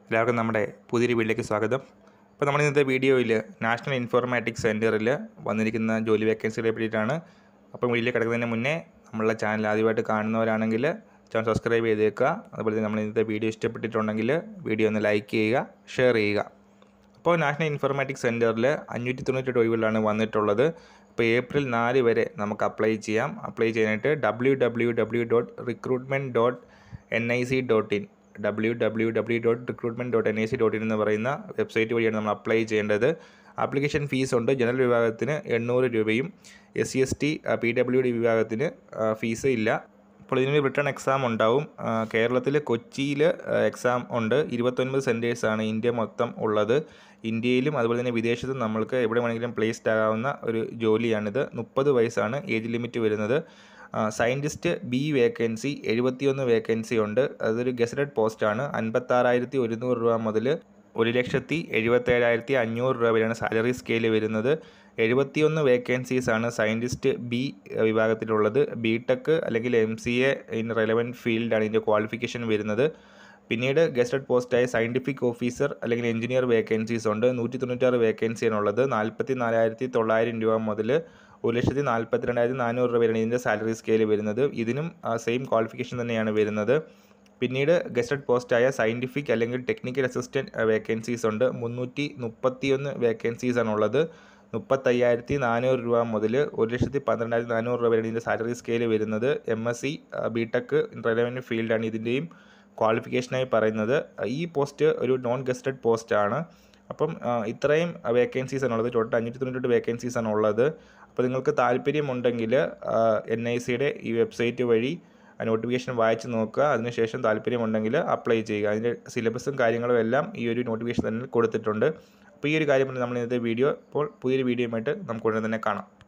എല്ലാവർക്കും നമ്മുടെ പുതിയൊരു വീട്ടിലേക്ക് സ്വാഗതം അപ്പോൾ നമ്മൾ ഇന്നത്തെ വീഡിയോയിൽ നാഷണൽ ഇൻഫോർമാറ്റിക്സ് സെൻറ്ററിൽ വന്നിരിക്കുന്ന ജോലി വേക്കൻസികളെ പറ്റിയിട്ടാണ് അപ്പം വീട്ടിലേക്ക് കിടക്കുന്നതിന് മുന്നേ നമ്മളുടെ ചാനൽ ആദ്യമായിട്ട് കാണുന്നവരാണെങ്കിൽ ചാനൽ സബ്സ്ക്രൈബ് ചെയ്തേക്കുക അതുപോലെ തന്നെ നമ്മൾ ഇന്നത്തെ വീഡിയോ ഇഷ്ടപ്പെട്ടിട്ടുണ്ടെങ്കിൽ വീഡിയോ ഒന്ന് ലൈക്ക് ചെയ്യുക ഷെയർ ചെയ്യുക അപ്പോൾ നാഷണൽ ഇൻഫോർമാറ്റിക്സ് സെൻറ്ററിൽ അഞ്ഞൂറ്റി തൊണ്ണൂറ്റെട്ട് ഒഴിവുകളാണ് വന്നിട്ടുള്ളത് അപ്പോൾ ഏപ്രിൽ നാല് വരെ നമുക്ക് അപ്ലൈ ചെയ്യാം അപ്ലൈ ചെയ്യാനായിട്ട് W W W dot recruitment dot N I C dot in W W W dot recruitment dot N I C dot in എന്ന് പറയുന്ന വെബ്സൈറ്റ് വഴിയാണ് നമ്മൾ അപ്ലൈ ചെയ്യേണ്ടത് ആപ്ലിക്കേഷൻ ഫീസ് ഉണ്ട് ജനറൽ വിഭാഗത്തിന് എണ്ണൂറ് രൂപയും S C S T P W D വിഭാഗത്തിന് ഫീസ് ഇല്ല അപ്പോൾ ഇതിന് റിട്ടേൺ എക്സാം ഉണ്ടാവും കേരളത്തിൽ കൊച്ചിയിൽ എക്സാം ഉണ്ട് ഇരുപത്തൊൻപത് സെൻറ്റേഴ്സാണ് ഇന്ത്യ മൊത്തം ഉള്ളത് ഇന്ത്യയിലും അതുപോലെ തന്നെ വിദേശത്തും നമ്മൾക്ക് എവിടെ വേണമെങ്കിലും പ്ലേസ്ഡ് ആകാവുന്ന ഒരു ജോലിയാണിത് മുപ്പത് വയസ്സാണ് ഏജ് ലിമിറ്റ് വരുന്നത് സയൻറ്റിസ്റ്റ് ബി വേക്കൻസി എഴുപത്തിയൊന്ന് വേക്കൻസി ഉണ്ട് അതൊരു ഗസറ്റഡ് പോസ്റ്റാണ് അൻപത്താറായിരത്തി ഒരുന്നൂറ് രൂപ മുതൽ ഒരു ലക്ഷത്തി എഴുപത്തേഴായിരത്തി അഞ്ഞൂറ് രൂപ വരെയാണ് സാലറി സ്കെയിൽ വരുന്നത് എഴുപത്തിയൊന്ന് വേക്കൻസീസ് ആണ് സയൻറ്റിസ്റ്റ് ബി വിഭാഗത്തിലുള്ളത് ബി ടെക് അല്ലെങ്കിൽ M C A in relevant ഫീൽഡാണ് ഇതിൻ്റെ ക്വാളിഫിക്കേഷൻ വരുന്നത് പിന്നീട് ഗസ്റ്റഡ് പോസ്റ്റായ സയൻറ്റിഫിക് ഓഫീസർ അല്ലെങ്കിൽ എഞ്ചിനീയർ വേക്കൻസീസ് ഉണ്ട് നൂറ്റി തൊണ്ണൂറ്റാറ് വേക്കൻസിയാണ് ഉള്ളത് നാൽപ്പത്തി നാലായിരത്തി തൊള്ളായിരം രൂപ മുതൽ ഒരു ലക്ഷത്തി നാൽപ്പത്തി രണ്ടായിരത്തി നാനൂറ് രൂപ വരെയാണ് ഇതിൻ്റെ സാലറി സ്കെയിൽ വരുന്നത് ഇതിനും സെയിം ക്വാളിഫിക്കേഷൻ തന്നെയാണ് വരുന്നത് പിന്നീട് ഗസ്റ്റഡ് പോസ്റ്റായ സയൻറ്റിഫിക് അല്ലെങ്കിൽ ടെക്നിക്കൽ അസിസ്റ്റൻറ്റ് വേക്കൻസീസ് ഉണ്ട് മുന്നൂറ്റി മുപ്പത്തിയൊന്ന് വേക്കൻസീസ് ആണുള്ളത് മുപ്പത്തയ്യായിരത്തി നാനൂറ് രൂപ മുതൽ ഒരു ലക്ഷത്തി പന്ത്രണ്ടായിരത്തി നാനൂറ് രൂപ വരെയാണ് ഇതിൻ്റെ സാലറി സ്കെയിൽ വരുന്നത് M S C B tech relevant ഫീൽഡാണ് ഇതിൻ്റെയും ക്വാളിഫിക്കേഷനായി പറയുന്നത് ഈ പോസ്റ്റ് ഒരു നോൺ ഗസ്റ്റഡ് പോസ്റ്റാണ് അപ്പം ഇത്രയും വേക്കൻസീസ് ആണുള്ളത് ടോട്ടൽ അഞ്ഞൂറ്റി തൊണ്ണൂറ്റെട്ട് വേക്കൻസീസ് ആണ് ഉള്ളത് അപ്പോൾ നിങ്ങൾക്ക് താല്പര്യമുണ്ടെങ്കിൽ എൻ ഐ സിയുടെ ഈ വെബ്സൈറ്റ് വഴി നോട്ടിഫിക്കേഷൻ വായിച്ച് നോക്കുക അതിനുശേഷം താല്പര്യമുണ്ടെങ്കിൽ അപ്ലൈ ചെയ്യുക അതിൻ്റെ സിലബസും കാര്യങ്ങളും എല്ലാം ഈ ഒരു നോട്ടിഫിക്കേഷൻ തന്നെ കൊടുത്തിട്ടുണ്ട് അപ്പോൾ ഈ ഒരു കാര്യം നമ്മൾ ഇന്നത്തെ വീഡിയോ ഇപ്പോൾ പുതിയൊരു വീഡിയോയുമായിട്ട് നമുക്ക് ഉടനെ തന്നെ കാണാം